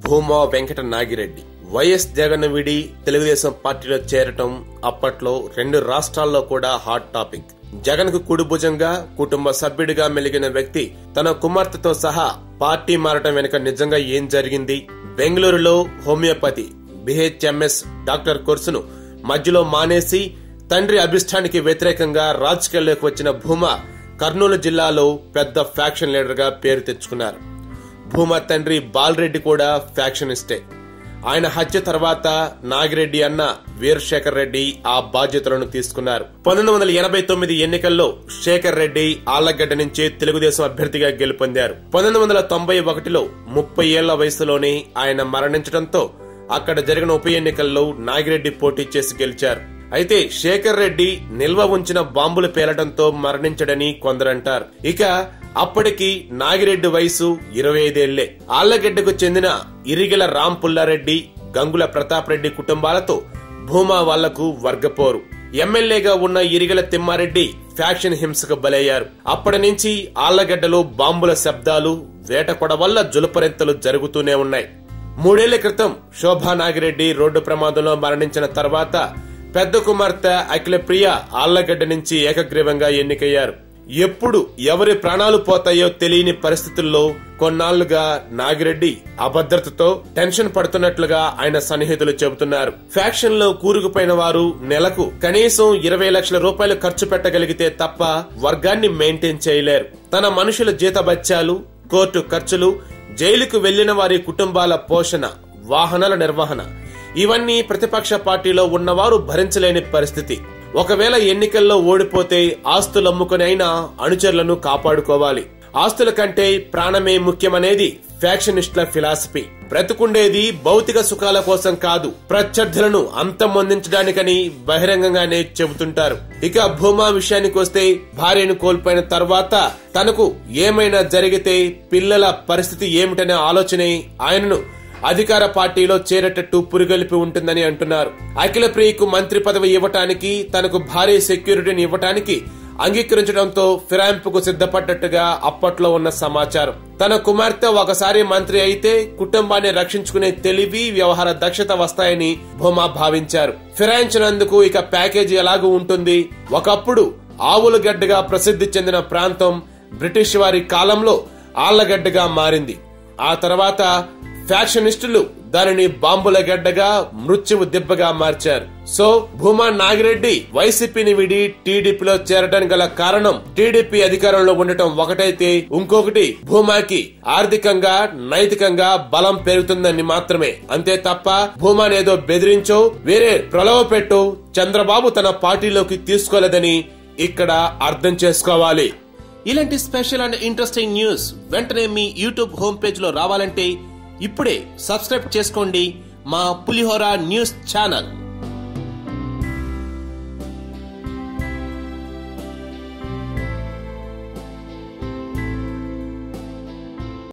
Bhuma Venkata Nagireddy YS Jagan విడి తెలుగుదేశం పార్టీలో చేరటం అప్పట్లో రెండు రాష్ట్రాల్లో కూడా హాట్ టాపిక్ జగన్ కు కుడి భుజంగా కుటుంబ సభ్యుడిగా మెలిగిన వ్యక్తి తన కుమార్తెతో సహా పార్టీ మారటం వెనుక నిజంగా ఏం జరిగింది బెంగళూరులో హోమియోపతి బిహెచ్ఎంఎస్ డాక్టర్ కోర్సును మధ్యలో మానేసి తండ్రి అభిష్టానికి వ్యతిరేకంగా రాజకీయాల్లోకి వచ్చిన భూమా కర్నూలు జిల్లాలో పెద్ద ఫ్యాక్షన్ లీడర్ గా పేరు తెచ్చుకున్నారు భూమా తండ్రి బాలరెడ్డి కూడా ఫ్యాక్షనిస్టే ఆయన హత్య తర్వాత నాగిరెడ్డి అన్న వీరశేఖర్ రెడ్డి ఆ బాధ్యతలను తీసుకున్నారు పంతొమ్మిది వందల ఎనభై తొమ్మిది ఎన్నికల్లో శేఖర్ రెడ్డి ఆళ్లగడ్డ నుంచి తెలుగుదేశం అభ్యర్థిగా గెలుపొందారు పంతొమ్మిది వందల తొంభై ఒకటిలో ముప్పై ఏళ్ల వయసులోనే ఆయన మరణించడంతో అక్కడ జరిగిన ఉప ఎన్నికల్లో నాగిరెడ్డి పోటీ చేసి గెలిచారు అయితే శేఖర్ రెడ్డి నిల్వ ఉంచిన బాంబులు పేలటంతో మరణించడని కొందరంటారు ఇక అప్పటికి నాగిరెడ్డి వయసు ఇరవై ఐదేళ్లే ఆళ్లగడ్డకు చెందిన ఇరిగిల రామ్ పుల్లారెడ్డి గంగుల ప్రతాప్ రెడ్డి కుటుంబాలతో భూమా వాళ్లకు వర్గపోరు ఎమ్మెల్యేగా ఉన్న ఇరిగల తిమ్మారెడ్డి ఫ్యాక్షన్ హింసకు బలయ్యారు అప్పటి నుంచి ఆళ్లగడ్డలో బాంబుల శబ్దాలు వేట కొడవల్ల జులుపరెంతలు జరుగుతూనే ఉన్నాయి మూడేళ్ల క్రితం శోభా నాగిరెడ్డి రోడ్డు ప్రమాదంలో మరణించిన తర్వాత పెద్ద కుమార్తె అఖిలప్రియ ఆళ్లగడ్డ నుంచి ఏకగ్రీవంగా ఎన్నికయ్యారు ఎప్పుడు ఎవరి ప్రాణాలు పోతాయో తెలియని పరిస్థితుల్లో కొన్నాళ్లుగా నాగిరెడ్డి అభద్రతతో టెన్షన్ పడుతున్నట్లుగా ఆయన సన్నిహితులు చెబుతున్నారు ఫ్యాక్షన్ లో కూరుకుపోయిన వారు నెలకు కనీసం ఇరవై లక్షల రూపాయలు ఖర్చు పెట్టగలిగితే తప్ప వర్గాన్ని మెయింటైన్ చేయలేరు తన మనుషుల జీతబత్యాలు కోర్టు ఖర్చులు జైలుకు వెళ్లిన వారి కుటుంబాల పోషణ వాహనాల నిర్వహణ ఇవన్నీ ప్రతిపక్ష పార్టీలో ఉన్నవారు భరించలేని పరిస్థితి ఒకవేళ ఎన్నికల్లో ఓడిపోతే ఆస్తులు అమ్ముకుని అయినా అనుచరులను కాపాడుకోవాలి ఆస్తుల కంటే ప్రాణమే ముఖ్యమనేది ఫ్యాక్షనిస్టుల ఫిలాసఫీ బ్రతుకుండేది భౌతిక సుఖాల కోసం కాదు ప్రత్యర్థులను అంతమొందించడానికని బహిరంగంగానే చెబుతుంటారు ఇక భూమా విషయానికి వస్తే భార్యను కోల్పోయిన తర్వాత తనకు ఏమైనా జరిగితే పిల్లల పరిస్థితి ఏమిటనే ఆలోచనే ఆయనను అధికార పార్టీలో చేరేటట్టు పురిగొల్పి ఉంటుందని అంటున్నారు అఖిల ప్రియకు మంత్రి పదవి ఇవ్వటానికి తనకు భారీ సెక్యూరిటీని ఇవ్వటానికి అంగీకరించడంతో ఫిరాయింపుకు సిద్ధపడ్డట్టుగా అప్పట్లో ఉన్న సమాచారం తన కుమార్తె ఒకసారి మంత్రి అయితే కుటుంబాన్ని రక్షించుకునే తెలివి వ్యవహార దక్షత వస్తాయని భూమా భావించారు ఫిరాయించినందుకు ఇక ప్యాకేజీ ఎలాగూ ఉంటుంది ఒకప్పుడు ఆవులగడ్డగా ప్రసిద్ధి చెందిన ప్రాంతం బ్రిటిష్ వారి కాలంలో ఆళ్లగడ్డగా మారింది ఆ తర్వాత ఫ్యాక్షనిస్టులు దానిని బాంబుల గడ్డగా మృత్యువు దిబ్బగా మార్చారు సో భూమా నాగిరెడ్డి వైసీపీని విడి టీడీపీలో చేరడానికి గల కారణం టీడీపీ అధికారంలో ఉండటం ఒకటైతే ఇంకొకటి భూమాకి ఆర్థికంగా నైతికంగా బలం పెరుగుతుందని మాత్రమే అంతే తప్ప భూమానేదో బెదిరించో వేరే ప్రలోభ పెట్టు చంద్రబాబు తన పార్టీలోకి తీసుకోలేదని ఇక్కడ అర్థం చేసుకోవాలి ఇలాంటి స్పెషల్ అండ్ ఇంట్రెస్టింగ్ న్యూస్ వెంటనే మీ యూట్యూబ్ హోమ్ పేజ్ లో రావాలంటే ఇప్పుడే సబ్స్క్రైబ్ చేసుకోండి మా పులిహోర న్యూస్ ఛానల్